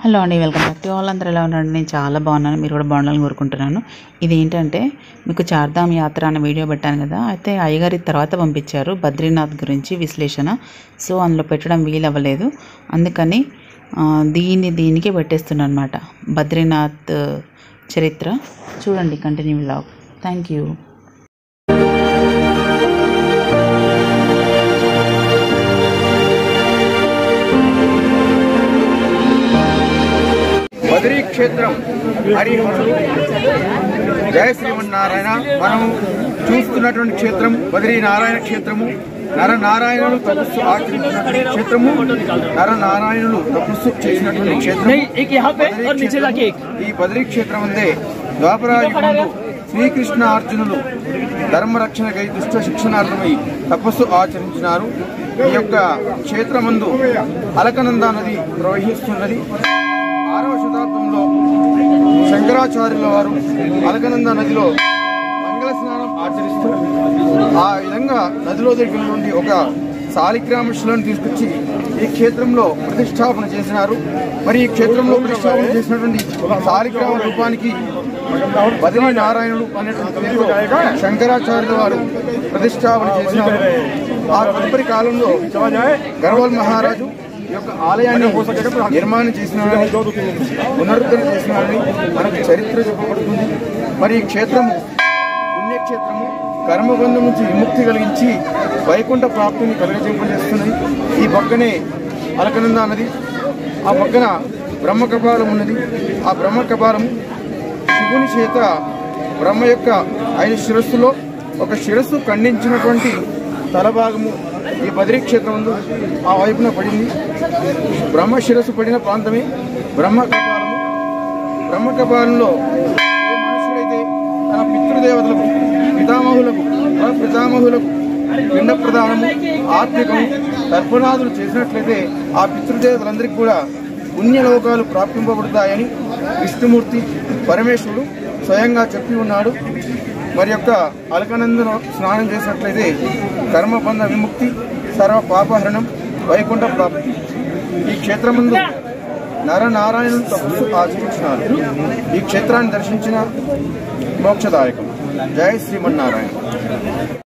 hello అండి welcome back to all అందరూ ఎలా ఉన్నారండి నేను చాలా బాగున్నాను మీరు కూడా బాగుండాలని కోరుకుంటున్నాను ఇది ఏంటంటే మీకు చార్ధామ్ యాత్ర అనే వీడియో పెట్టాను కదా అయితే అయ్యగారి తర్వాత పంపించారు బద్రీనాథ్ గురించి విశ్లేషణ సో అందులో పెట్టడం వీలు అవ్వలేదు అందుకని ఆ, దీన్ని దీనికి పెట్టేస్తున్నాను అనమాట బద్రీనాథ్ చరిత్ర చూడండి continue vlog thank you Badri క్షేత్రం హరిహరుడు జయ శ్రీమన్నారాయణ మనం చూస్తున్నటువంటి క్షేత్రం బద్రీ నారాయణ క్షేత్రము నర నారాయణులు తపస్సు ఆచరించినటువంటి క్షేత్రము నర నారాయణులు తపస్సు చేసినటువంటి క్షేత్రం नहीं एक यहाँ पे और नीचे जाके एक ఈ బద్రీ క్షేత్రం అందే ద్వాపరాయుగంలో శ్రీకృష్ణ అర్జునులు ధర్మరక్షణకై దుష్ట శిక్షణార్థమై తపస్సు ఆచరించినారు ఈ యొక్క క్షేత్రమందు అలకనంద నది ప్రవహిస్తున్నది ఆరవ శతాబ్దంలో శంకరాచార్యుల వారు అలకనంద నదిలో మంగళ స్నానం ఆచరిస్తూ ఆ విధంగా నదిలో దగ్గర నుండి ఒక శాలిగ్రామ శిలను తీసుకొచ్చి ఈ క్షేత్రంలో ప్రతిష్టాపన చేసినారు మరి ఈ క్షేత్రంలో ప్రతిష్టాపన చేసినటువంటి శాలిగ్రామ రూపానికి బదిలీ నారాయణుడు అనేటువంటి పేరుతో శంకరాచార్యుల వారు ప్రతిష్టాపన చేసినారు ఆ తదుపరి కాలంలో గర్వల్ మహారాజు ఈ యొక్క ఆలయాన్ని నిర్మాణం చేసినారని పునరుద్ధరణ చేసినారని మనకు చరిత్ర చెప్పబడుతుంది మరి ఈ క్షేత్రము పుణ్యక్షేత్రము కర్మబంధం నుంచి విముక్తి కలిగించి వైకుంఠ ప్రాప్తిని కలగజేపజేస్తున్నది ఈ పక్కనే అలకనంద నది ఆ పక్కన బ్రహ్మ కపాలం ఉన్నది ఆ బ్రహ్మ కపాలము శివుని చేత బ్రహ్మ యొక్క ఐదు శిరస్సులో ఒక శిరస్సు ఖండించినటువంటి తలభాగము ఈ బద్రీ క్షేత్రం ముందు ఆ వైపున పడింది బ్రహ్మ శిరస్సు పడిన ప్రాంతమే బ్రహ్మ కపాలము బ్రహ్మ కపాలంలో ఏ మనుషుడైతే తన పితృదేవతలకు పితామహులకు పితామహులకు పిండ ప్రదానము ఆత్మికము తర్పణాదులు చేసినట్లయితే ఆ పితృదేవతలందరికీ కూడా పుణ్యలోకాలు ప్రాప్తింపబడతాయని విష్ణుమూర్తి పరమేశ్వరుడు స్వయంగా చెప్పి ఉన్నాడు మరి యొక్క అలకనందన స్నానం చేసినట్లయితే కర్మబంధ విముక్తి సర్వ పాపహరణం వైకుంఠ ప్రాప్తి ఈ క్షేత్రమందు నరనారాయణుడు తపస్సు ఆచరించినారు ఈ క్షేత్రాన్ని దర్శించిన మోక్షదాయకం జయ శ్రీమన్నారాయణ